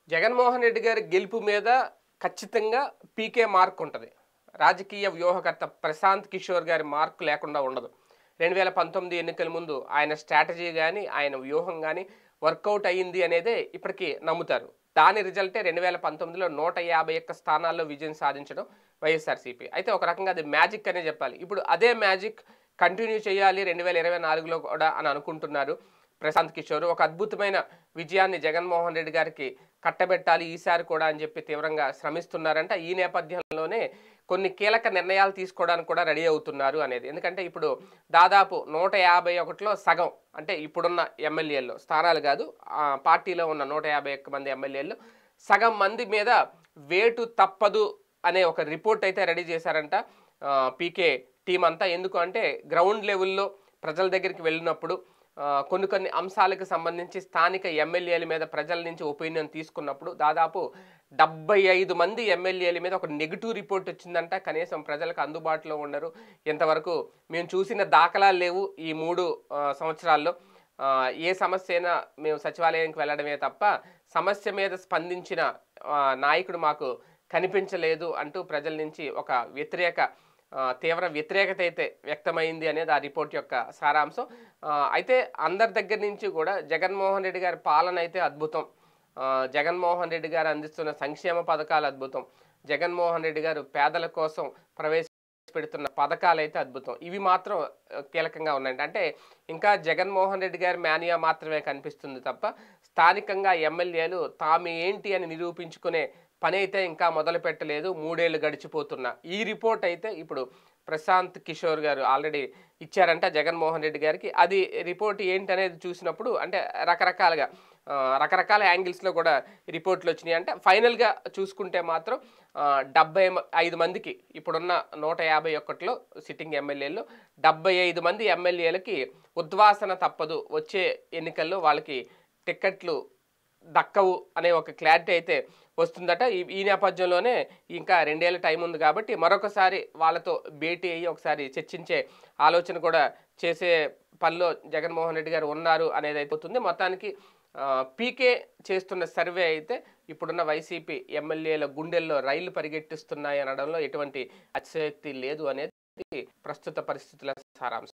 జగన్మోహన్ రెడ్డి గారి గెలుపు మీద ఖచ్చితంగా పీకే మార్క్ ఉంటుంది రాజకీయ వ్యూహకర్త ప్రశాంత్ కిషోర్ గారి మార్క్ లేకుండా ఉండదు రెండు వేల పంతొమ్మిది ఎన్నికల ముందు ఆయన స్ట్రాటజీ కానీ ఆయన వ్యూహం కానీ వర్కౌట్ అయ్యింది అనేదే ఇప్పటికీ నమ్ముతారు దాని రిజల్టే రెండు వేల పంతొమ్మిదిలో నూట యాభై ఒక్క స్థానాల్లో విజయం సాధించడం వైఎస్ఆర్సీపీ అయితే ఒక రకంగా అది మ్యాజిక్ అనే చెప్పాలి ఇప్పుడు అదే మ్యాజిక్ కంటిన్యూ చేయాలి రెండు వేల ఇరవై నాలుగులో కూడా అని అనుకుంటున్నారు ప్రశాంత్ కిషోర్ ఒక అద్భుతమైన విజయాన్ని జగన్మోహన్ రెడ్డి గారికి కట్టబెట్టాలి ఈసారి కూడా అని చెప్పి తీవ్రంగా శ్రమిస్తున్నారంట ఈ నేపథ్యంలోనే కొన్ని కీలక నిర్ణయాలు తీసుకోవడానికి కూడా రెడీ అవుతున్నారు అనేది ఎందుకంటే ఇప్పుడు దాదాపు నూట యాభై ఒకటిలో సగం అంటే ఇప్పుడున్న ఎమ్మెల్యేలు స్థానాలు కాదు ఆ పార్టీలో ఉన్న నూట యాభై ఒక్క మంది ఎమ్మెల్యేలు సగం మంది మీద వేటు తప్పదు అనే ఒక రిపోర్ట్ అయితే రెడీ చేశారంట ఆ, పీకే టీం అంతా ఎందుకు అంటే గ్రౌండ్ లెవెల్లో ప్రజల దగ్గరికి వెళ్ళినప్పుడు ఆ, కొన్ని కొన్ని అంశాలకు సంబంధించి స్థానిక ఎమ్మెల్యేల మీద ప్రజల నుంచి ఒపీనియన్ తీసుకున్నప్పుడు దాదాపు డెబ్బై ఐదు మంది ఎమ్మెల్యేల మీద ఒక నెగిటివ్ రిపోర్ట్ వచ్చిందంట కనీసం ప్రజలకు అందుబాటులో ఉండరు ఇంతవరకు మేము చూసిన దాఖలాలు లేవు ఈ మూడు ఆ, సంవత్సరాల్లో ఆ, ఏ సమస్య అయినా మేము సచివాలయానికి వెళ్ళడమే తప్ప సమస్య మీద స్పందించిన ఆ, నాయకుడు మాకు కనిపించలేదు అంటూ ప్రజల నుంచి ఒక వ్యతిరేక ఆ, తీవ్ర వ్యతిరేకత అయితే వ్యక్తమైంది అనేది ఆ రిపోర్ట్ యొక్క సారాంశం ఆ, అయితే అందరి దగ్గర నుంచి కూడా జగన్మోహన్ రెడ్డి గారి పాలన అయితే అద్భుతం ఆ, జగన్మోహన్ రెడ్డి గారు అందిస్తున్న సంక్షేమ పథకాలు అద్భుతం జగన్మోహన్ రెడ్డి గారు పేదల కోసం ప్రవేశపెడుతున్న పథకాలు అయితే అద్భుతం ఇవి మాత్రం ఆ, కీలకంగా ఉన్నాయండి అంటే ఇంకా జగన్మోహన్ రెడ్డి గారి మేనియా మాత్రమే కనిపిస్తుంది తప్ప స్థానికంగా ఎమ్మెల్యేలు తాము ఏంటి అని నిరూపించుకునే పని అయితే ఇంకా మొదలు పెట్టలేదు మూడేళ్లు గడిచిపోతున్నా ఈ రిపోర్ట్ అయితే ఇప్పుడు ప్రశాంత్ కిషోర్ గారు ఆల్రెడీ ఇచ్చారంట జగన్మోహన్ రెడ్డి గారికి అది రిపోర్ట్ ఏంటి అనేది చూసినప్పుడు అంటే రకరకాలుగా ఆ, రకరకాల యాంగిల్స్లో కూడా రిపోర్ట్లు వచ్చినాయి అంటే ఫైనల్గా చూసుకుంటే మాత్రం ఆ, డెబ్బై మ- ఐదు మందికి ఇప్పుడున్న నూట యాభై ఒకటిలో సిట్టింగ్ ఎమ్మెల్యేలు డెబ్బై ఐదు మంది ఎమ్మెల్యేలకి ఉద్వాసన తప్పదు వచ్చే ఎన్నికల్లో వాళ్ళకి టిక్కెట్లు దక్కవు అనే ఒక క్లారిటీ అయితే వస్తుందట ఈ ఈ నేపథ్యంలోనే ఇంకా రెండేళ్ల టైం ఉంది కాబట్టి మరొకసారి వాళ్ళతో భేటీ అయ్యి ఒకసారి చర్చించే ఆలోచన కూడా చేసే పనిలో జగన్మోహన్ రెడ్డి గారు ఉన్నారు అనేది అయిపోతుంది మొత్తానికి ఆ, పీకే చేస్తున్న సర్వే అయితే ఇప్పుడున్న వైసీపీ ఎమ్మెల్యేల గుండెల్లో రైళ్లు పరిగెట్టిస్తున్నాయి అనడంలో ఎటువంటి అతిశయోక్తి లేదు అనేది ప్రస్తుత పరిస్థితుల సారాంశం